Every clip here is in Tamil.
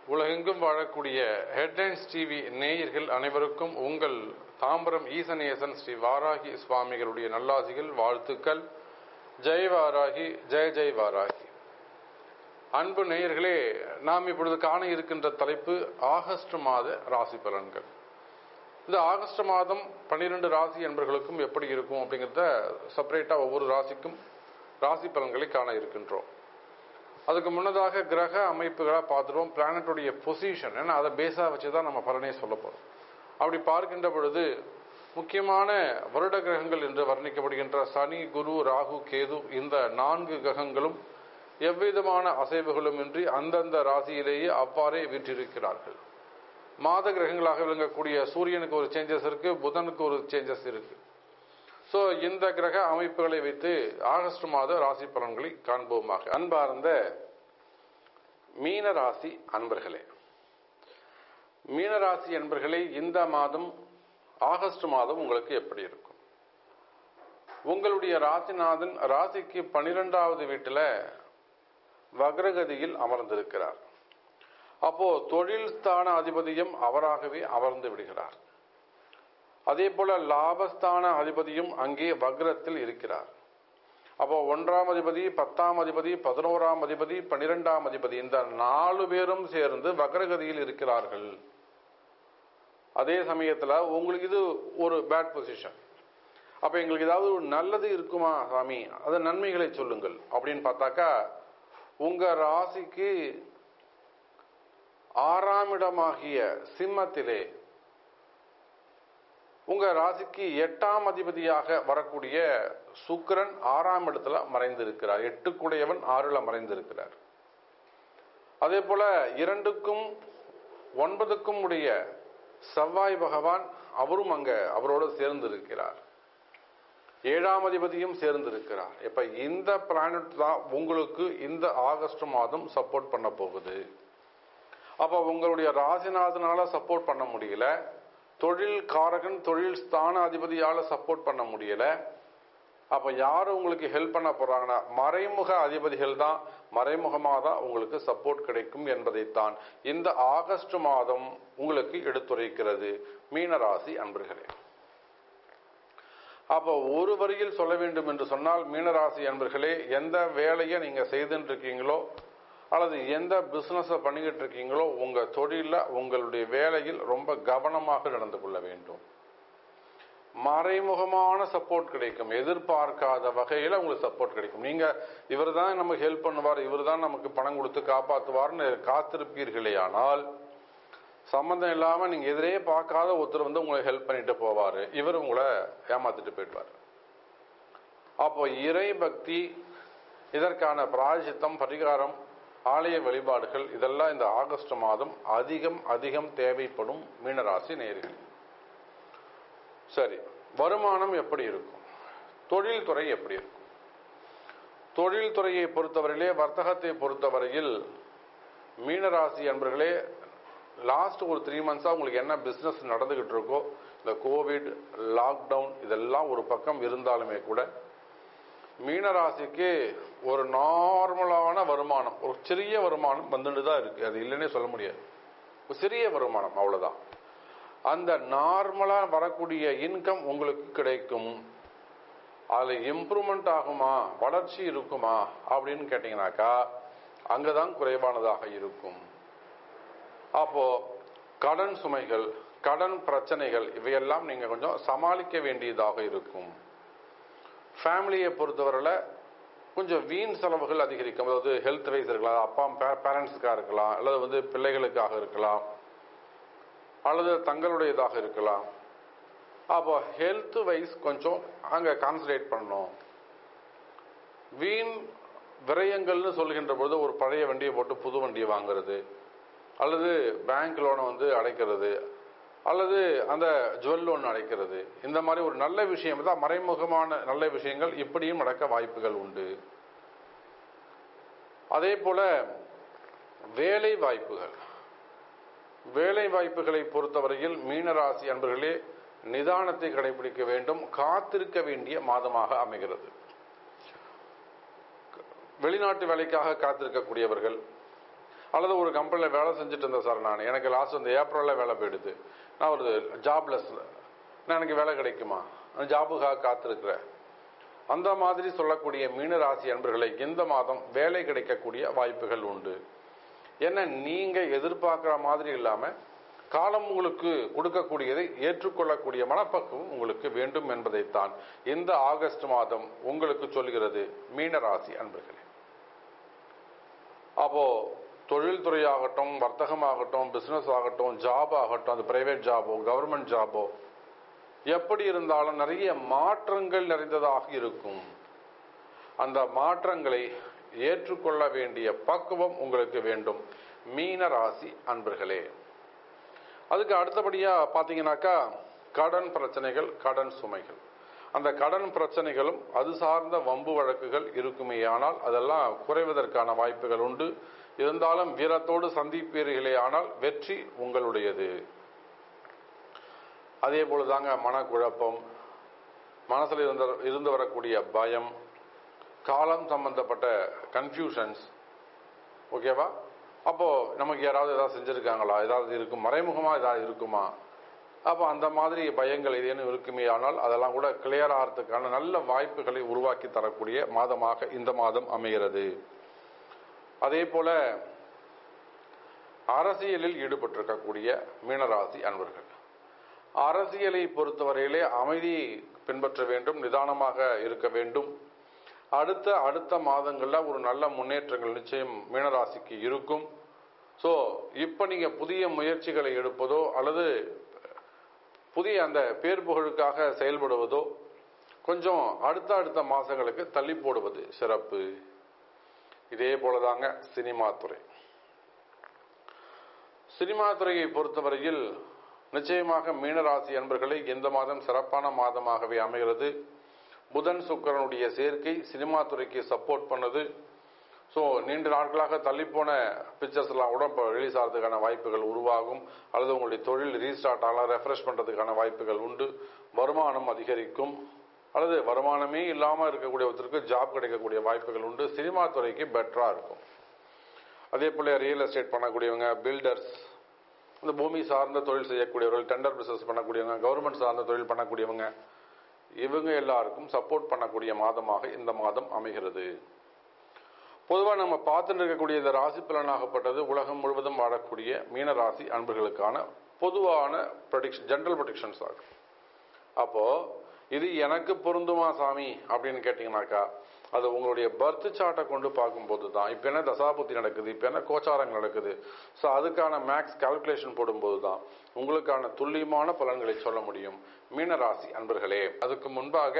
உலகெங்கும் வாழக்கூடிய ஹெட்லைன்ஸ் டிவி நேயர்கள் அனைவருக்கும் உங்கள் தாம்பரம் ஈசனேசன் ஸ்ரீ வாராகி சுவாமிகளுடைய நல்லாசிகள் வாழ்த்துக்கள் ஜெய் வாராகி ஜெய ஜெய் வாராகி அன்பு நேயர்களே நாம் இப்பொழுது காண இருக்கின்ற தலைப்பு ஆகஸ்ட் மாத ராசி பலன்கள் இந்த ஆகஸ்ட் மாதம் பன்னிரெண்டு ராசி என்பர்களுக்கும் எப்படி இருக்கும் அப்படிங்கிறத செப்பரேட்டா ஒவ்வொரு ராசிக்கும் ராசி பலன்களை காண இருக்கின்றோம் அதுக்கு முன்னதாக கிரக அமைப்புகளை பார்த்துருவோம் பிளானட்டுடைய பொசிஷன் ஏன்னா அதை பேஸா வச்சு தான் நம்ம பலனே சொல்ல போறோம் அப்படி பார்க்கின்ற பொழுது முக்கியமான வருட கிரகங்கள் என்று வர்ணிக்கப்படுகின்ற சனி குரு ராகு கேது இந்த நான்கு கிரகங்களும் எவ்விதமான அசைவுகளும் இன்றி அந்தந்த ராசியிலேயே அவ்வாறே வீற்றிருக்கிறார்கள் மாத கிரகங்களாக விளங்கக்கூடிய சூரியனுக்கு ஒரு சேஞ்சஸ் இருக்கு புதனுக்கு ஒரு சேஞ்சஸ் இருக்கு ஸோ இந்த கிரக அமைப்புகளை வைத்து ஆகஸ்ட் மாத ராசி பலன்களை காண்போமாக அன்பார்ந்த மீன ராசி அன்பர்களே மீனராசி அன்பர்களே இந்த மாதம் ஆகஸ்ட் மாதம் உங்களுக்கு எப்படி இருக்கும் உங்களுடைய ராசிநாதன் ராசிக்கு பனிரெண்டாவது வீட்டில் வக்ரகதியில் அமர்ந்திருக்கிறார் அப்போ தொழில் ஸ்தான அதிபதியும் அவராகவே அமர்ந்து விடுகிறார் அதே போல லாபஸ்தான அதிபதியும் அங்கே வக்ரத்தில் இருக்கிறார் அப்போ ஒன்றாம் அதிபதி பத்தாம் அதிபதி பதினோராம் அதிபதி பனிரெண்டாம் அதிபதி இந்த நாலு பேரும் சேர்ந்து வக்ரகதியில் இருக்கிறார்கள் அதே சமயத்துல உங்களுக்கு இது ஒரு பேட் பொசிஷன் அப்ப எங்களுக்கு ஏதாவது ஒரு நல்லது இருக்குமா சாமி அது நன்மைகளை சொல்லுங்கள் அப்படின்னு பார்த்தாக்கா உங்க ராசிக்கு ஆறாம் இடமாகிய சிம்மத்திலே உங்க ராசிக்கு எட்டாம் அதிபதியாக வரக்கூடிய சுக்கிரன் ஆறாம் இடத்துல மறைந்திருக்கிறார் எட்டுக்குடையவன் ஆறுல மறைந்திருக்கிறார் அதே போல இரண்டுக்கும் ஒன்பதுக்கும் உடைய செவ்வாய் பகவான் அவரும் அங்க அவரோடு சேர்ந்து இருக்கிறார் ஏழாம் அதிபதியும் சேர்ந்து இருக்கிறார் இப்ப இந்த பிளானட் தான் உங்களுக்கு இந்த ஆகஸ்ட் மாதம் சப்போர்ட் பண்ண போகுது அப்ப உங்களுடைய ராசிநாதனால சப்போர்ட் பண்ண முடியல தொழில் காரகன் தொழில் ஸ்தான அதிபதியால சப்போர்ட் பண்ண முடியல அப்ப யாரு உங்களுக்கு ஹெல்ப் பண்ண போறாங்கன்னா மறைமுக அதிபதிகள் தான் மறைமுகமாக தான் உங்களுக்கு சப்போர்ட் கிடைக்கும் என்பதைத்தான் இந்த ஆகஸ்ட் மாதம் உங்களுக்கு எடுத்துரைக்கிறது மீனராசி அன்பர்களே அப்போ ஒரு வரியில் சொல்ல வேண்டும் என்று சொன்னால் மீனராசி அன்பர்களே எந்த வேலையை நீங்க செய்துட்டு இருக்கீங்களோ அல்லது எந்த பிசினஸை பண்ணிக்கிட்டு இருக்கீங்களோ உங்க தொழில உங்களுடைய வேலையில் ரொம்ப கவனமாக நடந்து கொள்ள வேண்டும் மறைமுகமான சப்போர்ட் கிடைக்கும் எதிர்பார்க்காத வகையில் உங்களுக்கு சப்போர்ட் கிடைக்கும் நீங்க இவர் தான் நமக்கு ஹெல்ப் பண்ணுவார் இவர் தான் நமக்கு பணம் கொடுத்து காப்பாற்றுவார்னு காத்திருப்பீர்களே ஆனால் சம்பந்தம் இல்லாம நீங்க எதிரே பார்க்காத ஒருத்தர் வந்து உங்களை ஹெல்ப் பண்ணிட்டு போவாரு இவர் உங்களை ஏமாத்திட்டு போயிடுவார் அப்போ இறை பக்தி இதற்கான பிராயசித்தம் பரிகாரம் ஆலய வழிபாடுகள் இதெல்லாம் இந்த ஆகஸ்ட் மாதம் அதிகம் அதிகம் தேவைப்படும் மீனராசி நேர்கள் சரி வருமானம் எப்படி இருக்கும் தொழில்துறை எப்படி இருக்கும் தொழில்துறையை பொறுத்தவரையிலே வர்த்தகத்தை பொறுத்தவரையில் மீனராசி அன்பர்களே லாஸ்ட் ஒரு த்ரீ மந்த்ஸா உங்களுக்கு என்ன பிசினஸ் நடந்துகிட்டு இருக்கோ இந்த கோவிட் லாக்டவுன் இதெல்லாம் ஒரு பக்கம் இருந்தாலுமே கூட மீனராசிக்கு ஒரு நார்மலான வருமானம் ஒரு சிறிய வருமானம் வந்துட்டு தான் இருக்கு அது இல்லைன்னே சொல்ல முடியாது ஒரு சிறிய வருமானம் அவ்வளவுதான் அந்த நார்மலா வரக்கூடிய இன்கம் உங்களுக்கு கிடைக்கும் அதுல இம்ப்ரூவ்மெண்ட் ஆகுமா வளர்ச்சி இருக்குமா அப்படின்னு கேட்டீங்கன்னாக்கா அங்கதான் குறைவானதாக இருக்கும் அப்போ கடன் சுமைகள் கடன் பிரச்சனைகள் இவையெல்லாம் நீங்க கொஞ்சம் சமாளிக்க வேண்டியதாக இருக்கும் ஃபேமிலியை பொறுத்தவரையில் கொஞ்சம் வீண் செலவுகள் அதிகரிக்கும் அதாவது ஹெல்த் வைஸ் இருக்கலாம் அப்பா பேரண்ட்ஸுக்காக இருக்கலாம் அல்லது வந்து பிள்ளைகளுக்காக இருக்கலாம் அல்லது தங்களுடையதாக இருக்கலாம் அப்போ ஹெல்த் வைஸ் கொஞ்சம் அங்கே கான்சன்ட்ரேட் பண்ணணும் வீண் விரயங்கள்னு சொல்கின்ற பொழுது ஒரு பழைய வண்டியை போட்டு புது வண்டியை வாங்குறது அல்லது பேங்க் லோனை வந்து அடைக்கிறது அல்லது அந்த ஜுவல் லோன் அடைக்கிறது இந்த மாதிரி ஒரு நல்ல விஷயம் தான் மறைமுகமான நல்ல விஷயங்கள் இப்படியும் நடக்க வாய்ப்புகள் உண்டு அதே போல வேலை வாய்ப்புகள் வேலை வாய்ப்புகளை பொறுத்தவரையில் மீனராசி அன்பர்களே நிதானத்தை கடைபிடிக்க வேண்டும் காத்திருக்க வேண்டிய மாதமாக அமைகிறது வெளிநாட்டு வேலைக்காக காத்திருக்கக்கூடியவர்கள் அல்லது ஒரு கம்பெனியில் வேலை செஞ்சுட்டு இருந்தேன் சார் நான் எனக்கு லாஸ்ட் இந்த ஏப்ரலில் வேலை போயிடுது நான் ஒரு ஜாப்லெஸ் நான் எனக்கு வேலை கிடைக்குமா நான் ஜாபுக்காக காத்திருக்கிறேன் அந்த மாதிரி சொல்லக்கூடிய மீனராசி அன்பர்களை இந்த மாதம் வேலை கிடைக்கக்கூடிய வாய்ப்புகள் உண்டு ஏன்னா நீங்க எதிர்பார்க்குற மாதிரி இல்லாம காலம் உங்களுக்கு கொடுக்கக்கூடியதை ஏற்றுக்கொள்ளக்கூடிய மனப்பக்குவம் உங்களுக்கு வேண்டும் என்பதைத்தான் இந்த ஆகஸ்ட் மாதம் உங்களுக்கு சொல்கிறது மீனராசி அன்பர்களே அப்போ தொழில்துறை ஆகட்டும் வர்த்தகமாகட்டும் பிசினஸ் ஆகட்டும் ஜாப் ஆகட்டும் அது பிரைவேட் ஜாபோ கவர்மெண்ட் ஜாபோ எப்படி இருந்தாலும் நிறைய மாற்றங்கள் நிறைந்ததாக இருக்கும் அந்த மாற்றங்களை ஏற்றுக்கொள்ள வேண்டிய பக்குவம் உங்களுக்கு வேண்டும் மீன ராசி அன்பர்களே அதுக்கு அடுத்தபடியா பாத்தீங்கன்னாக்கா கடன் பிரச்சனைகள் கடன் சுமைகள் அந்த கடன் பிரச்சனைகளும் அது சார்ந்த வம்பு வழக்குகள் இருக்குமேயானால் அதெல்லாம் குறைவதற்கான வாய்ப்புகள் உண்டு இருந்தாலும் வீரத்தோடு சந்திப்பீர்களே ஆனால் வெற்றி உங்களுடையது அதே போலதாங்க மனக்குழப்பம் மனசில் இருந்த இருந்து வரக்கூடிய பயம் காலம் சம்பந்தப்பட்ட கன்ஃபியூஷன்ஸ் ஓகேவா அப்போ நமக்கு யாராவது ஏதாவது செஞ்சிருக்காங்களா ஏதாவது இருக்கும் மறைமுகமா ஏதாவது இருக்குமா அப்போ அந்த மாதிரி பயங்கள் ஏதேனும் இருக்குமே ஆனால் அதெல்லாம் கூட கிளியர் ஆகிறதுக்கான நல்ல வாய்ப்புகளை உருவாக்கி தரக்கூடிய மாதமாக இந்த மாதம் அமைகிறது அதே போல அரசியலில் ஈடுபட்டிருக்கக்கூடிய மீனராசி அன்பர்கள் அரசியலை பொறுத்தவரையிலே அமைதியை பின்பற்ற வேண்டும் நிதானமாக இருக்க வேண்டும் அடுத்த அடுத்த மாதங்களில் ஒரு நல்ல முன்னேற்றங்கள் நிச்சயம் மீனராசிக்கு இருக்கும் ஸோ இப்போ நீங்கள் புதிய முயற்சிகளை எடுப்பதோ அல்லது புதிய அந்த பேர் புகழுக்காக செயல்படுவதோ கொஞ்சம் அடுத்த அடுத்த மாதங்களுக்கு தள்ளி போடுவது சிறப்பு இதே போலதாங்க சினிமா துறை சினிமா துறையை பொறுத்தவரையில் நிச்சயமாக மீனராசி அன்பர்களை இந்த மாதம் சிறப்பான மாதமாகவே அமைகிறது புதன் சுக்கரனுடைய சேர்க்கை சினிமா துறைக்கு சப்போர்ட் பண்ணுது ஸோ நீண்ட நாட்களாக தள்ளிப்போன பிக்சர்ஸ் எல்லாம் கூட இப்போ ரிலீஸ் ஆகிறதுக்கான வாய்ப்புகள் உருவாகும் அல்லது உங்களுடைய தொழில் ரீஸ்டார்ட் ஆகலாம் ரெஃப்ரெஷ் பண்ணுறதுக்கான வாய்ப்புகள் உண்டு வருமானம் அதிகரிக்கும் அல்லது வருமானமே இல்லாமல் இருக்கக்கூடிய ஒருத்தருக்கு ஜாப் கிடைக்கக்கூடிய வாய்ப்புகள் உண்டு சினிமா துறைக்கு பெட்டராக இருக்கும் அதே போல ரியல் எஸ்டேட் பண்ணக்கூடியவங்க பில்டர்ஸ் இந்த பூமி சார்ந்த தொழில் செய்யக்கூடியவர்கள் டெண்டர் பிசினஸ் பண்ணக்கூடியவங்க கவர்மெண்ட் சார்ந்த தொழில் பண்ணக்கூடியவங்க இவங்க எல்லாருக்கும் சப்போர்ட் பண்ணக்கூடிய மாதமாக இந்த மாதம் அமைகிறது பொதுவாக நம்ம பார்த்துட்டு இருக்கக்கூடிய இந்த ராசி பலனாகப்பட்டது உலகம் முழுவதும் வாழக்கூடிய மீன ராசி அன்பர்களுக்கான பொதுவான ப்ரொடிக்ஷன் ஜென்ரல் ப்ரொடிக்ஷன்ஸ் ஆகும் அப்போ இது எனக்கு பொருந்துமா சாமி அப்படின்னு கேட்டீங்கன்னாக்கா அது உங்களுடைய பர்த் சார்ட்டை கொண்டு பார்க்கும்போது தான் இப்போ என்ன தசாபுத்தி நடக்குது இப்போ என்ன கோச்சாரங்கள் நடக்குது ஸோ அதுக்கான மேக்ஸ் கால்குலேஷன் போடும்போது தான் உங்களுக்கான துல்லியமான பலன்களை சொல்ல முடியும் மீனராசி அன்பர்களே அதுக்கு முன்பாக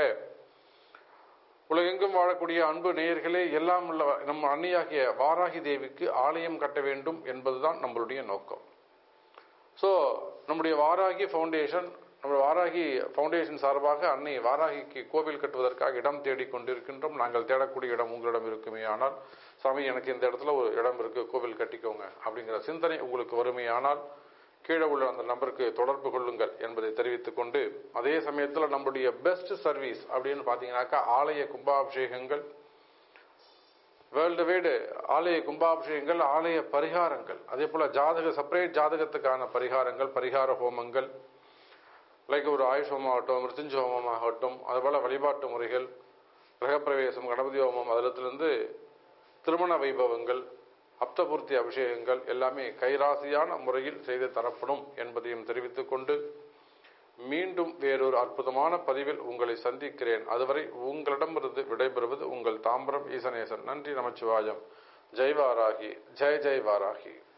உலகெங்கும் வாழக்கூடிய அன்பு நேயர்களே எல்லாம் உள்ள நம்ம அன்னியாகிய வாராகி தேவிக்கு ஆலயம் கட்ட வேண்டும் என்பதுதான் நம்மளுடைய நோக்கம் ஸோ நம்முடைய வாராகி ஃபவுண்டேஷன் நம்ம வாராகி ஃபவுண்டேஷன் சார்பாக அன்னை வாராகிக்கு கோவில் கட்டுவதற்காக இடம் தேடிக் கொண்டிருக்கின்றோம் நாங்கள் தேடக்கூடிய இடம் உங்களிடம் இருக்குமே ஆனால் சாமி எனக்கு இந்த இடத்துல ஒரு இடம் இருக்கு கோவில் கட்டிக்கோங்க அப்படிங்கிற சிந்தனை உங்களுக்கு வருமையானால் கீழே உள்ள அந்த நம்பருக்கு தொடர்பு கொள்ளுங்கள் என்பதை தெரிவித்துக் கொண்டு அதே சமயத்தில் நம்முடைய பெஸ்ட் சர்வீஸ் அப்படின்னு பார்த்தீங்கன்னாக்கா ஆலய கும்பாபிஷேகங்கள் வேர்ல்டு வைடு ஆலய கும்பாபிஷேகங்கள் ஆலய பரிகாரங்கள் அதே போல ஜாதக செப்பரேட் ஜாதகத்துக்கான பரிகாரங்கள் பரிகார ஹோமங்கள் லைக் ஒரு ஆயுஷ் ஹோமம் ஆகட்டும் மிருத்துஞ்ச ஹோமம் ஆகட்டும் அதுபோல வழிபாட்டு முறைகள் கிரகப்பிரவேசம் கணபதி ஹோமம் அதிலிருந்து திருமண வைபவங்கள் அப்தபூர்த்தி அபிஷேகங்கள் எல்லாமே கைராசியான முறையில் செய்து தரப்படும் என்பதையும் தெரிவித்துக் கொண்டு மீண்டும் வேறொரு அற்புதமான பதிவில் உங்களை சந்திக்கிறேன் அதுவரை உங்களிடமிருந்து விடைபெறுவது உங்கள் தாம்பரம் ஈசனேசன் நன்றி நமச்சிவாயம் ஜெய் வாராகி ஜெய் ஜெய் வாராகி